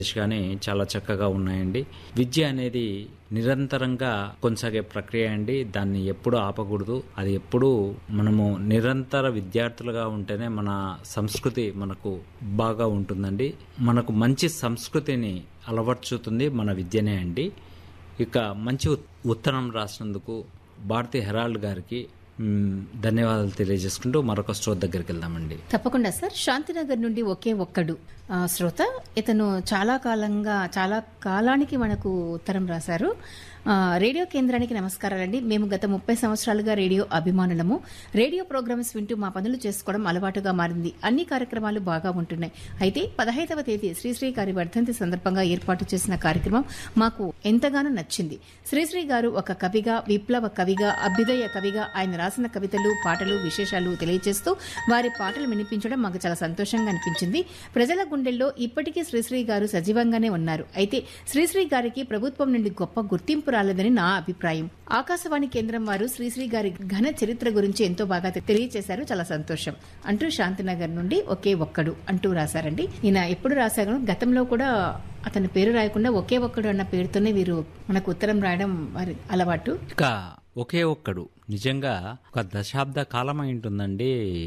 కానీ చాలా చక్కగా ఉన్నాయండి విద్య అనేది నిరంతరంగా కొనసాగే ప్రక్రియ అండి దాన్ని ఎప్పుడు ఆపకూడదు అది ఎప్పుడు మనము నిరంతర విద్యార్థులుగా ఉంటేనే మన సంస్కృతి మనకు బాగా ఉంటుందండి మనకు మంచి సంస్కృతిని అలవర్చుతుంది మన విద్యనే అండి ఇక మంచి ఉత్- ఉత్తరం రాసినందుకు భారతీ హెరాల్డ్ గారికి మ్, ధన్యవాదాలు తెలియజేసుకుంటూ మరొక స్టోర్ దగ్గరికి వెళ్దామండి తప్పకుండా సార్ శాంతినగర్ నుండి ఒకే ఒక్కడు ఆ, శ్రోత ఇతను చాలా కాలంగా చాలా కాలానికి మనకు ఉత్తరం రాశారు ఆ, రేడియో కేంద్రానికి నమస్కారాలండి మేము గత ముప్పై సంవత్సరాలుగా రేడియో అభిమానులము రేడియో ప్రోగ్రామ్స్ వింటూ మా పనులు చేసుకోవడం అలవాటుగా మారింది అన్ని కార్యక్రమాలు బాగా ఉంటున్నాయి అయితే పదహైదవ తేదీ శ్రీశ్రీ గారి వర్ధంతి సందర్భంగా ఏర్పాటు చేసిన కార్యక్రమం మాకు ఎంతగానో నచ్చింది శ్రీశ్రీ గారు ఒక కవిగా విప్లవ కవిగా అభ్యుదయ కవిగా ఆయన రాసిన కవితలు పాటలు విశేషాలు తెలియజేస్తూ వారి పాటలు వినిపించడం మాకు చాలా సంతోషంగా అనిపించింది ప్రజల గుండెల్లో ఇప్పటికీ శ్రీశ్రీ గారు సజీవంగానే ఉన్నారు అయితే శ్రీశ్రీ గారికి ప్రభుత్వం నుండి గొప్ప గుర్తింపు రాలేదని నా అభిప్రాయం ఆకాశవాణి కేంద్రం వారు శ్రీశ్రీ గారి ఘన చరిత్ర గురించి ఎంతో బాగా తెలియజేశారు చాలా సంతోషం అంటూ శాంతినగర్ నుండి ఒకే ఒక్కడు అంటూ రాశారండి ఈయన ఎప్పుడు రాశారు గతంలో కూడా అతని పేరు రాయకుండా ఒకే ఒక్కడు అన్న పేరుతోనే వీరు మనకు ఉత్తరం రాయడం వారి అలవాటు ఇక ఒకే ఒక్కడు నిజంగా ఒక దశాబ్ద కాలం అయి ఉంటుందండి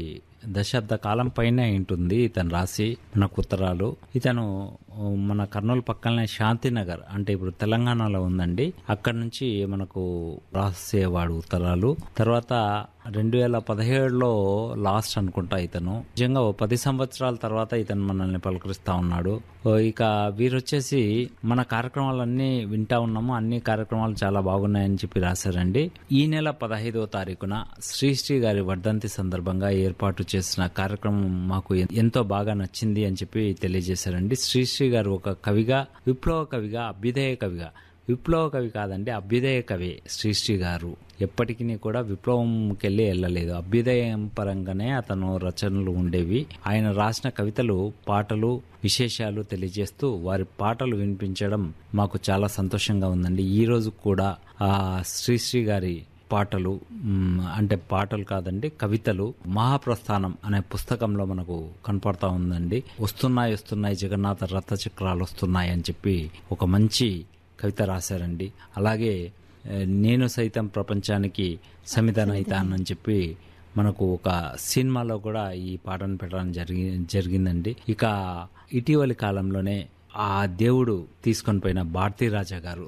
దశాబ్ద కాలం పైన అయి ఉంటుంది ఇతను రాసి మనకు ఉత్తరాలు ఇతను ఆ, మన కర్నూలు పక్కనే శాంతినగర్ అంటే ఇప్పుడు తెలంగాణలో ఉందండి అక్కడ నుంచి మనకు రాసేవాడు ఉత్తరాలు తర్వాత రెండు వేల పదిహేడులో లాస్ట్ అనుకుంటా ఇతను నిజంగా ఓ పది సంవత్సరాల తర్వాత ఇతను మనల్ని పలకరిస్తా ఉన్నాడు ఓ ఇక వీరు వచ్చేసి మన కార్యక్రమాలన్నీ వింటా ఉన్నాము అన్ని కార్యక్రమాలు చాలా బాగున్నాయని చెప్పి రాశారండి ఈ నెల పదహైదవ తారీఖున శ్రీశ్రీ గారి వర్ధంతి సందర్భంగా ఏర్పాటు చేసిన కార్యక్రమం మాకు ఎన్- ఎంతో బాగా నచ్చింది అని చెప్పి తెలియజేశారండి శ్రీశ్రీ గారు ఒక కవిగా విప్లవ కవిగా అభ్యుదయ కవిగా విప్లవ కవి కాదండి అభ్యుదయ కవి శ్రీశ్రీ గారు ఎప్పటికీ కూడా విప్లవంకి వెళ్ళి వెళ్ళలేదు అభ్యుదయం పరంగానే అతను రచనలు ఉండేవి ఆయన రాసిన కవితలు పాటలు విశేషాలు తెలియజేస్తూ వారి పాటలు వినిపించడం మాకు చాలా సంతోషంగా ఉందండి ఈ రోజు కూడా ఆ శ్రీశ్రీ గారి పాటలు మ్, అంటే పాటలు కాదండి కవితలు మహాప్రస్థానం అనే పుస్తకంలో మనకు కనపడతా ఉందండి వస్తున్నాయి వస్తున్నాయి జగన్నాథ రథ చక్రాలు వస్తున్నాయి అని చెప్పి ఒక మంచి కవిత రాశారండి అలాగే ఏ, నేను సైతం ప్రపంచానికి సమిధన అవుతానని చెప్పి మనకు ఒక సినిమాలో కూడా ఈ పాటను పెట్టడం జరిగి జరిగిందండి ఇక ఇటీవలి కాలంలోనే ఆ దేవుడు తీసుకొని పోయిన భారతీ రాజా గారు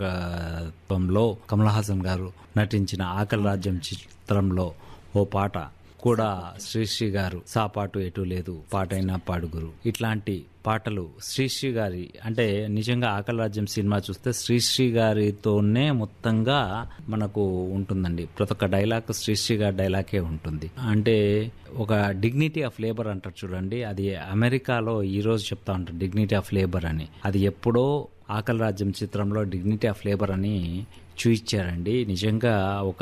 దర్శకత్వంలో కమల్ హాసన్ గారు నటించిన ఆకలి రాజ్యం చిత్రంలో ఓ పాట కూడా శ్రీశ్రీ గారు సాపాటు ఎటు లేదు పాటైనా పాడుగురు ఇట్లాంటి పాటలు శ్రీశ్రీ గారి అంటే నిజంగా ఆకలి రాజ్యం సినిమా చూస్తే శ్రీశ్రీ గారితోనే మొత్తంగా మనకు ఉంటుందండి ప్రతి ఒక్క డైలాగ్ శ్రీశ్రీ గారి డైలాగే ఉంటుంది అంటే ఒక డిగ్నిటీ ఆఫ్ లేబర్ అంటారు చూడండి అది అమెరికాలో ఈ రోజు చెప్తా ఉంటారు డిగ్నిటీ ఆఫ్ లేబర్ అని అది ఎప్పుడో ఆకలి రాజ్యం చిత్రంలో డిగ్నిటీ ఆఫ్ లేబర్ అని చూయించారండి నిజంగా ఒక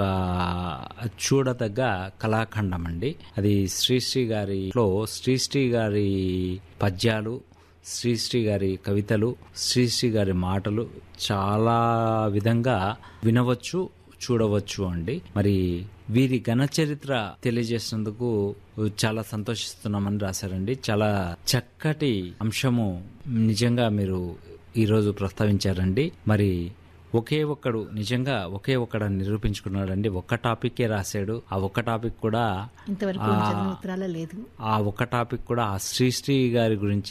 చూడదగ్గ కళాఖండం అండి అది శ్రీశ్రీ గారిలో శ్రీశ్రీ గారి పద్యాలు శ్రీశ్రీ గారి కవితలు శ్రీశ్రీ గారి మాటలు చాలా విధంగా వినవచ్చు చూడవచ్చు అండి మరి వీరి ఘన చరిత్ర తెలియజేసినందుకు చాలా సంతోషిస్తున్నామని రాశారండి చాలా చక్కటి అంశము నిజంగా మీరు ఈరోజు ప్రస్తావించారండి మరి ఒకే ఒక్కడు నిజంగా ఒకే ఒక్కడు నిరూపించుకున్నాడండి ఒక్క టాపిక్కే రాశాడు ఆ ఒక్క టాపిక్ కూడా ఇంతవరకు చదివిన ఉత్తరాల లేదు ఆ ఒక్క టాపిక్ కూడా ఆ శ్రీశ్రీ గారి గురించి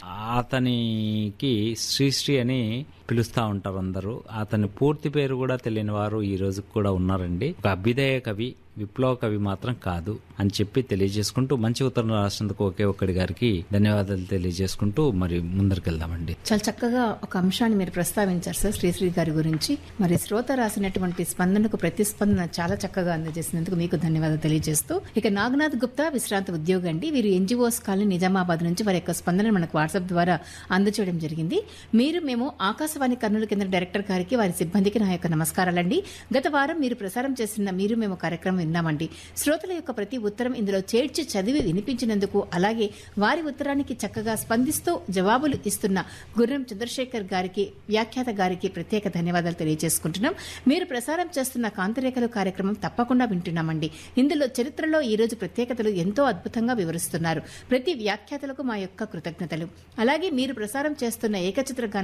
అతనికి శ్రీశ్రీ అని పిలుస్తా ఉంటారు అందరూ అతని పూర్తి పేరు కూడా తెలియని వారు ఈ రోజు కూడా ఉన్నారండి ఒక అభ్యుదయ కవి విప్లవ కవి మాత్రం కాదు అని చెప్పి తెలియజేసుకుంటూ మంచి ఉత్తరం రాసినందుకు ఒకే ఒక్కడి గారికి ధన్యవాదాలు తెలియజేసుకుంటూ మరి ముందరికెళ్దామండి చాలా చక్కగా ఒక అంశాన్ని మీరు ప్రస్తావించారు సార్ శ్రీశ్రీ గారి గురించి మరి శ్రోత రాసినటువంటి స్పందనకు ప్రతిస్పందన చాలా చక్కగా అందజేసినందుకు మీకు ధన్యవాదాలు తెలియజేస్తూ ఇక నాగనాథ్ గుప్తా విశ్రాంత ఉద్యోగి అండి వీరు ఎన్జిఓస్ కాలనీ నిజామాబాద్ నుంచి వారి యొక్క స్పందన మనకు వాట్సాప్ ద్వారా అందజేయడం జరిగింది మీరు మేము ఆకాశవాణి ఆకాశవాణి కర్నూలు కేంద్ర డైరెక్టర్ గారికి వారి సిబ్బందికి నా యొక్క నమస్కారాలండి గత వారం మీరు ప్రసారం చేసిన మీరు మేము కార్యక్రమం విన్నామండి శ్రోతల యొక్క ప్రతి ఉత్తరం ఇందులో చేర్చి చదివి వినిపించినందుకు అలాగే వారి ఉత్తరానికి చక్కగా స్పందిస్తూ జవాబులు ఇస్తున్న గుర్రం చంద్రశేఖర్ గారికి వ్యాఖ్యాత గారికి ప్రత్యేక ధన్యవాదాలు తెలియజేసుకుంటున్నాం మీరు ప్రసారం చేస్తున్న కాంతిరేఖలు కార్యక్రమం తప్పకుండా వింటున్నామండి ఇందులో చరిత్రలో ఈ రోజు ప్రత్యేకతలు ఎంతో అద్భుతంగా వివరిస్తున్నారు ప్రతి వ్యాఖ్యాతలకు మా యొక్క కృతజ్ఞతలు అలాగే మీరు ప్రసారం చేస్తున్న ఏకచిత్ర